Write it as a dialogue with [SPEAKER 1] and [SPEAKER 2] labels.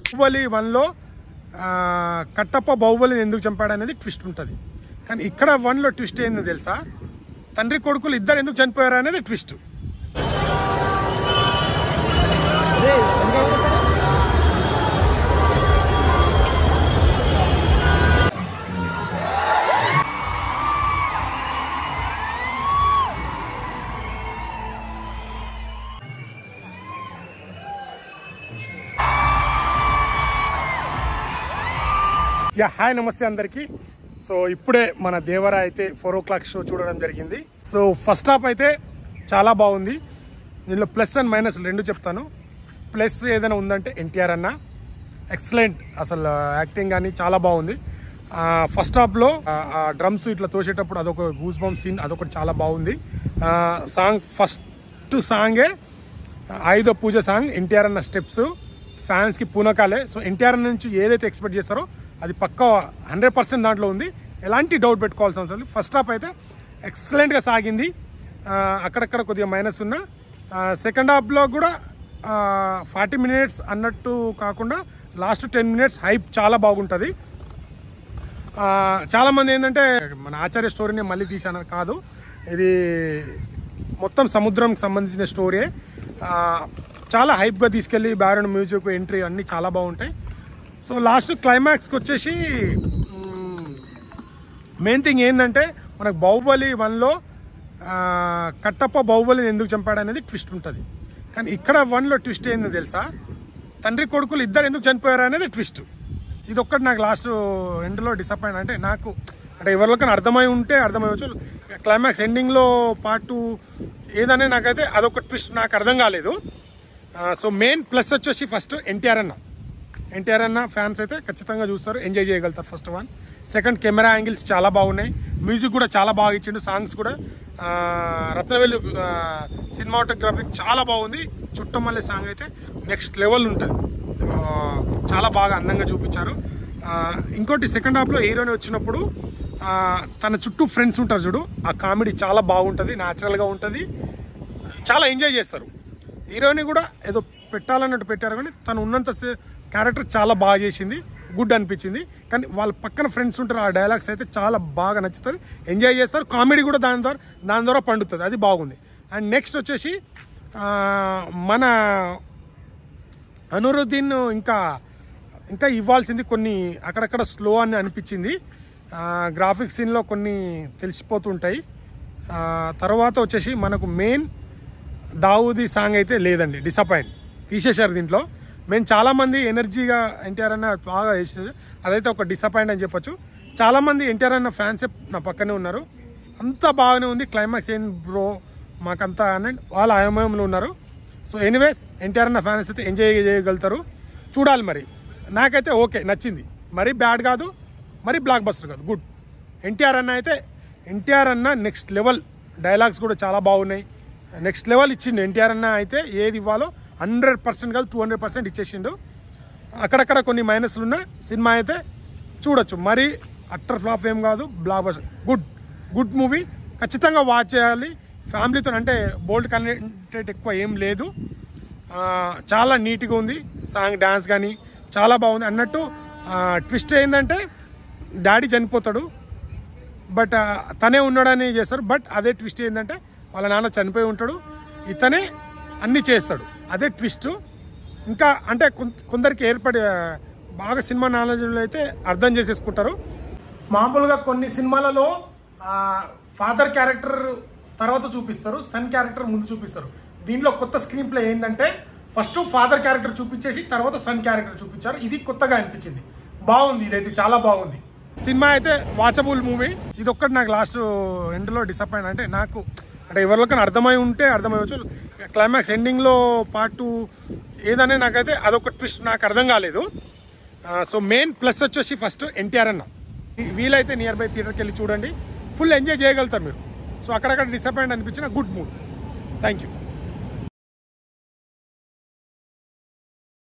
[SPEAKER 1] బాహుబలి వన్లో కట్టప్ప బాహుబలిని ఎందుకు చంపాడు అనేది ట్విస్ట్ ఉంటుంది కానీ ఇక్కడ వన్లో ట్విస్ట్ ఏందో తెలుసా తండ్రి కొడుకులు ఇద్దరు ఎందుకు చనిపోయారు అనేది ట్విస్ట్ యా హాయ్ నమస్తే అందరికీ సో ఇప్పుడే మన దేవరా అయితే ఫోర్ ఓ క్లాక్ షో చూడడం జరిగింది సో ఫస్ట్ హాఫ్ అయితే చాలా బాగుంది దీనిలో ప్లస్ అండ్ మైనస్ రెండు చెప్తాను ప్లస్ ఏదైనా ఉందంటే ఎన్టీఆర్ అన్న ఎక్సలెంట్ అసలు యాక్టింగ్ కానీ చాలా బాగుంది ఫస్ట్ హాఫ్లో డ్రమ్స్ ఇట్లా తోసేటప్పుడు అదొక గూస్ బంప్ సీన్ అదొకటి చాలా బాగుంది సాంగ్ ఫస్ట్ సాంగే ఆయుధ పూజ సాంగ్ ఎన్టీఆర్ అన్న స్టెప్స్ ఫ్యాన్స్కి పూనకాలే సో ఎన్టీఆర్ నుంచి ఏదైతే ఎక్స్పెక్ట్ చేస్తారో అది పక్కా హండ్రెడ్ పర్సెంట్ దాంట్లో ఉంది ఎలాంటి డౌట్ పెట్టుకోవాల్సిన అవసరం లేదు ఫస్ట్ హాఫ్ అయితే ఎక్సలెంట్గా సాగింది ఆ, అక్కడక్కడ కొద్దిగా మైనస్ ఉన్న సెకండ్ హాఫ్లో కూడా ఫార్టీ మినిట్స్ అన్నట్టు కాకుండా లాస్ట్ టెన్ మినిట్స్ హైప్ చాలా బాగుంటుంది ఆ, చాలా మంది ఏంటంటే మన ఆచార్య స్టోరీని మళ్ళీ తీసాను కాదు ఇది మొత్తం సముద్రంకి సంబంధించిన స్టోరీ చాలా హైప్గా తీసుకెళ్ళి బ్యారన్ మ్యూజిక్ ఎంట్రీ అన్నీ చాలా బాగుంటాయి సో లాస్ట్ క్లైమాక్స్కి వచ్చేసి మెయిన్ థింగ్ ఏంటంటే మనకు బాహుబలి వన్లో కట్టప్ప బాహుబలిని ఎందుకు చంపాడు అనేది ట్విస్ట్ ఉంటుంది కానీ ఇక్కడ వన్లో ట్విస్ట్ ఏందో తెలుసా తండ్రి కొడుకులు ఇద్దరు ఎందుకు చనిపోయారు అనేది ట్విస్ట్ ఇది ఒక్కటి నాకు లాస్ట్ ఎండ్లో డిసప్పాయింట్ అంటే నాకు అంటే ఎవరికైనా అర్థమై ఉంటే అర్థమయ్యవచ్చు క్లైమాక్స్ ఎండింగ్లో పార్ట్ టూ ఏదనే నాకైతే అదొక ట్విస్ట్ నాకు అర్థం కాలేదు సో మెయిన్ ప్లస్ వచ్చేసి ఫస్ట్ ఎన్టీఆర్ అన్న ఎన్టీఆర్ అన్న ఫ్యాన్స్ అయితే ఖచ్చితంగా చూస్తారు ఎంజాయ్ చేయగలుగుతారు first one second camera angles చాలా బాగున్నాయి మ్యూజిక్ కూడా చాలా బాగా ఇచ్చిండు సాంగ్స్ కూడా ఆ, రత్నవేలు సినిమాటోగ్రఫీ చాలా బాగుంది చుట్టమల్లె సాంగ్ అయితే నెక్స్ట్ లెవెల్ ఉంటుంది ఆ, చాలా బాగా అందంగా చూపించారు ఆ, ఇంకోటి సెకండ్ హాఫ్లో హీరోని వచ్చినప్పుడు ఆ, తన చుట్టూ ఫ్రెండ్స్ ఉంటారు చూడు ఆ కామెడీ చాలా బాగుంటుంది న్యాచురల్గా ఉంటుంది చాలా ఎంజాయ్ చేస్తారు హీరోని కూడా ఏదో పెట్టాలన్నట్టు పెట్టారు కానీ తను ఉన్నంత క్యారెక్టర్ చాలా బాగా చేసింది గుడ్ అనిపించింది కానీ వాళ్ళ పక్కన ఫ్రెండ్స్ ఉంటారు ఆ డైలాగ్స్ అయితే చాలా బాగా నచ్చుతుంది ఎంజాయ్ చేస్తారు కామెడీ కూడా దాని ద్వారా దాని ద్వారా పండుతుంది అది బాగుంది అండ్ నెక్స్ట్ వచ్చేసి ఆ, మన అనురుద్దీన్ ఇంకా ఇంకా ఇవ్వాల్సింది కొన్ని అక్కడక్కడ స్లో అని అనిపించింది గ్రాఫిక్స్ సీన్లో కొన్ని తెలిసిపోతుంటాయి ఆ, తర్వాత వచ్చేసి మనకు మెయిన్ దావూది సాంగ్ అయితే లేదండి డిసప్పాయింట్ తీసేశారు దీంట్లో మేము చాలామంది ఎనర్జీగా ఎన్టీఆర్ అన్న బాగా చేసారు అదైతే ఒక డిసప్పాయింట్ అని చెప్పొచ్చు చాలామంది ఎన్టీఆర్ అన్న ఫ్యాన్స్ నా పక్కనే ఉన్నారు అంతా బాగానే ఉంది క్లైమాక్స్ ఏం బ్రో మాకంతా అని వాళ్ళ అయమయంలో ఉన్నారు సో ఎనీవేస్ ఎన్టీఆర్ అన్న ఫ్యాన్స్ అయితే ఎంజాయ్ చేయగలుగుతారు చూడాలి మరి నాకైతే ఓకే నచ్చింది మరీ బ్యాడ్ కాదు మరీ బ్లాక్ బస్టర్ కాదు గుడ్ ఎన్టీఆర్ అన్న అయితే ఎన్టీఆర్ అన్న నెక్స్ట్ లెవెల్ డైలాగ్స్ కూడా చాలా బాగున్నాయి నెక్స్ట్ లెవెల్ ఇచ్చిండు ఎన్టీఆర్ అన్న అయితే ఏది ఇవ్వాలో హండ్రెడ్ పర్సెంట్ కాదు టూ హండ్రెడ్ పర్సెంట్ ఇచ్చేసిండు అక్కడక్కడ కొన్ని మైనస్లు ఉన్న సినిమా అయితే చూడొచ్చు మరి అట్టర్ ఫ్లాప్ ఏం కాదు blockbuster good good movie ఖచ్చితంగా వాచ్ చేయాలి ఫ్యామిలీతో అంటే బోల్డ్ కంటెంట్ ఎక్కువ ఏం లేదు ఆ, చాలా నీట్గా ఉంది సాంగ్ డ్యాన్స్ కానీ చాలా బాగుంది అన్నట్టు ట్విస్ట్ ఏంటంటే డాడీ చనిపోతాడు బట్ ఆ, తనే ఉన్నాడని చేస్తారు బట్ అదే ట్విస్ట్ ఏంటంటే వాళ్ళ నాన్న చనిపోయి ఉంటాడు ఇతనే అన్నీ చేస్తాడు అదే ట్విస్ట్ ఇంకా అంటే కొం- కొందరికి ఏర్పడి ఆ, బాగా సినిమా నాలెడ్జ్లో అయితే అర్థం చేసేసుకుంటారు మామూలుగా కొన్ని సినిమాలలో ఫాదర్ క్యారెక్టర్ తర్వాత చూపిస్తారు సన్ క్యారెక్టర్ ముందు చూపిస్తారు దీంట్లో కొత్త స్క్రీన్ ప్లే ఏంటంటే ఫస్ట్ ఫాదర్ క్యారెక్టర్ చూపించేసి తర్వాత సన్ క్యారెక్టర్ చూపించారు ఇది కొత్తగా అనిపించింది బాగుంది ఇదైతే చాలా బాగుంది సినిమా అయితే వాచబుల్ మూవీ ఇది ఒక్కటి నాకు లాస్ట్ ఎండ్లో డిసప్పాయింట్ అంటే నాకు అంటే ఎవరికైనా అర్థమై ఉంటే అర్థమయ్యవచ్చు క్లైమాక్స్ ఎండింగ్లో పార్ట్ టూ ఏదనే నాకైతే అదొక ట్విస్ట్ నాకు అర్థం కాలేదు సో మెయిన్ ప్లస్ వచ్చేసి ఫస్ట్ ఎన్టీఆర్ అన్న వీలైతే నియర్ బై థియేటర్కి వెళ్ళి చూడండి ఫుల్ ఎంజాయ్ చేయగలుగుతారు మీరు సో అక్కడక్కడ డిసప్పాయింట్ అనిపించిన గుడ్ మూడ్ థ్యాంక్ యూ